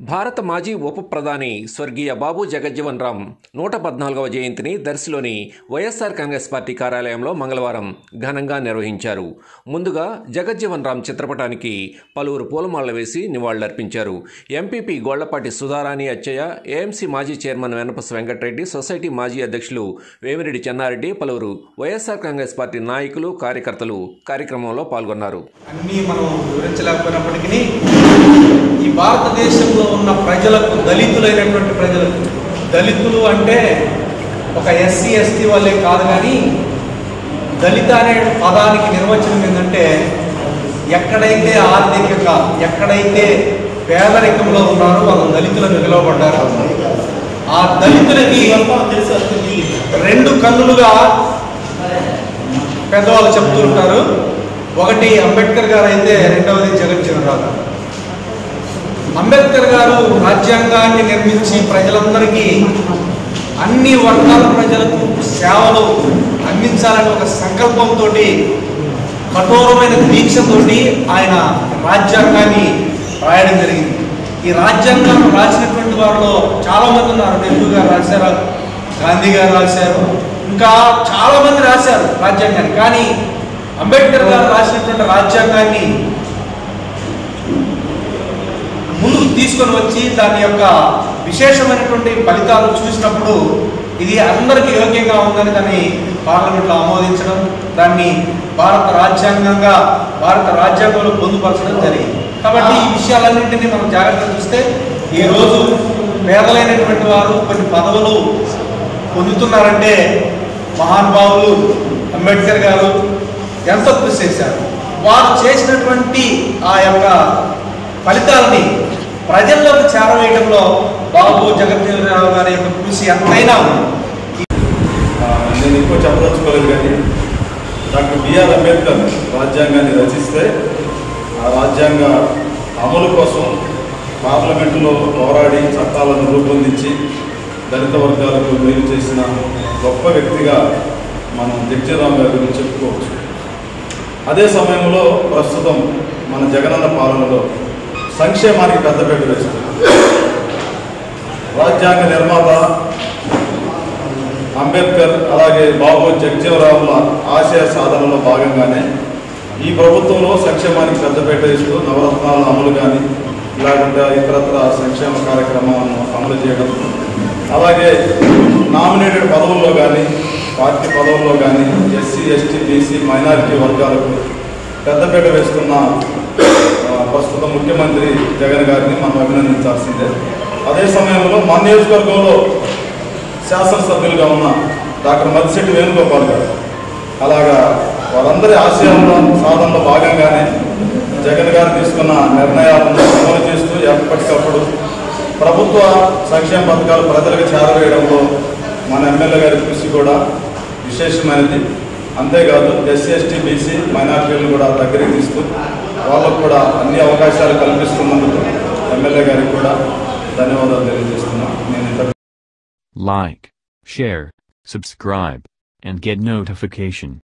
భారత మాజీ ఉప ప్రధాని స్వర్గీయ బాబు జగజ్జీవన్ రామ్ నూట పద్నాలుగవ జయంతిని దర్శిలోని వైఎస్ఆర్ కాంగ్రెస్ పార్టీ కార్యాలయంలో మంగళవారం ఘనంగా నిర్వహించారు ముందుగా జగజ్జీవన్ రామ్ చిత్రపటానికి పలువురు పూలమాలలు వేసి నివాళులర్పించారు ఎంపీపీ గోళ్లపాటి సుధారాణి అచ్చయ్య ఏఎంసీ మాజీ చైర్మన్ వెనపస్ వెంకటరెడ్డి సొసైటీ మాజీ అధ్యక్షులు వేమిరెడ్డి చెన్నారెడ్డి పలువురు వైఎస్ఆర్ కాంగ్రెస్ పార్టీ నాయకులు కార్యకర్తలు కార్యక్రమంలో పాల్గొన్నారు అన్నీ మనం వివరించలేకపోయినప్పటికీ ఈ భారతదేశంలో ఉన్న ప్రజలకు దళితులైనటువంటి ప్రజలకు దళితులు అంటే ఒక ఎస్సీ ఎస్టీ వాళ్ళే కాదు కానీ దళిత అనే పదానికి నిర్వచనం ఏంటంటే ఎక్కడైతే ఆర్థికంగా ఎక్కడైతే పేదరికంలో ఉన్నారో వాళ్ళు దళితులను పిలువబడ్డారు ఆ దళితులకి రెండు కన్నులుగా పెద్దవాళ్ళు చెప్తూ ఉంటారు ఒకటి అంబేద్కర్ గారు అయితే రెండవది జగజ్జీవన్ రావు గారు అంబేద్కర్ గారు రాజ్యాంగాన్ని నిర్మించి ప్రజలందరికీ అన్ని వర్గాల ప్రజలకు సేవలు అందించాలని ఒక సంకల్పంతో కఠోరమైన దీక్షతోటి ఆయన రాజ్యాంగాన్ని రాయడం జరిగింది ఈ రాజ్యాంగాన్ని రాసినటువంటి వారిలో చాలా మంది ఉన్నారు నెహ్రూ గారు రాశారు గాంధీ గారు రాశారు ఇంకా చాలా మంది రాశారు రాజ్యాంగాన్ని కానీ అంబేద్కర్ గారు రాసినటువంటి రాజ్యాంగాన్ని ముందుకు తీసుకొని వచ్చి దాని యొక్క విశేషమైనటువంటి ఫలితాలు చూసినప్పుడు ఇది అందరికీ యోగ్యంగా ఉందని దాన్ని పార్లమెంట్లో ఆమోదించడం దాన్ని భారత రాజ్యాంగంగా భారత రాజ్యాంగంలో పొందుపరచడం జరిగింది కాబట్టి ఈ విషయాలన్నింటినీ మనం జాగ్రత్తగా చూస్తే ఈరోజు పేదలైనటువంటి వారు కొన్ని పదవులు పొందుతున్నారంటే మహానుభావులు అంబేద్కర్ గారు ఎంతో కృషి చేశారు వారు చేసినటువంటి ఆ యొక్క ఫలితాలని ప్రజల్లోకి చేరవేయడంలో బాబు జగజ్జీవనరావు గారి యొక్క కృషి ఎంతైనా ఉంది ఆ, నేను ఎక్కువ చెప్పదలుచుకోలేదు కానీ డాక్టర్ బిఆర్ అంబేద్కర్ రాజ్యాంగాన్ని రచిస్తే ఆ రాజ్యాంగ అమలు కోసం పార్లమెంటులో పోరాడి చట్టాలను రూపొందించి దళిత వర్గాలకు మేలు చేసిన గొప్ప వ్యక్తిగా మనం జగ్జీరామ్ గారి గురించి చెప్పుకోవచ్చు అదే సమయంలో ప్రస్తుతం మన జగనన్న పాలనలో సంక్షేమానికి పెద్దపీట వేస్తుంది రాజ్యాంగ నిర్మాత అంబేద్కర్ అలాగే బాబు జగజీవరావుల ఆశయ సాధనలో భాగంగానే ఈ ప్రభుత్వంలో సంక్షేమానికి పెద్దపీట ఇస్తూ నవరత్నాల అమలు కానీ లేకుంటే ఇతరత్ర సంక్షేమ కార్యక్రమాలను అమలు చేయడం అలాగే నామినేటెడ్ పదవుల్లో కానీ పార్టీ పదవుల్లో కానీ ఎస్సీ ఎస్టీ బీసీ మైనారిటీ వర్గాలకు పెద్దపీట వేస్తున్న ఆ, ప్రస్తుత ముఖ్యమంత్రి జగన్ గారిని మనం అభినందించాల్సిందే అదే సమయంలో మన నియోజకవర్గంలో శాసనసభ్యులుగా ఉన్న డాక్టర్ మద్దిశెట్టి వేణుగోపాల్ గారు అలాగా వారందరి ఆశయాల సాధనలో భాగంగానే జగన్ గారు తీసుకున్న నిర్ణయాలను అమలు చేస్తూ ఎప్పటికప్పుడు ప్రభుత్వ సంక్షేమ పథకాలు ప్రజలకు చేరవేయడంలో మన ఎమ్మెల్యే గారి కృషి కూడా విశేషమైనది అంతేకాదు ఎస్సీ ఎస్టీ బీసీ మైనార్టీలను కూడా దగ్గరికి తీస్తూ వాళ్ళకు కూడా అన్ని అవకాశాలు కల్పిస్తున్నందుకు ఎమ్మెల్యే గారికి కూడా ధన్యవాదాలు తెలియజేస్తున్నాను నేను ఇంత Like, share, subscribe, and get notification.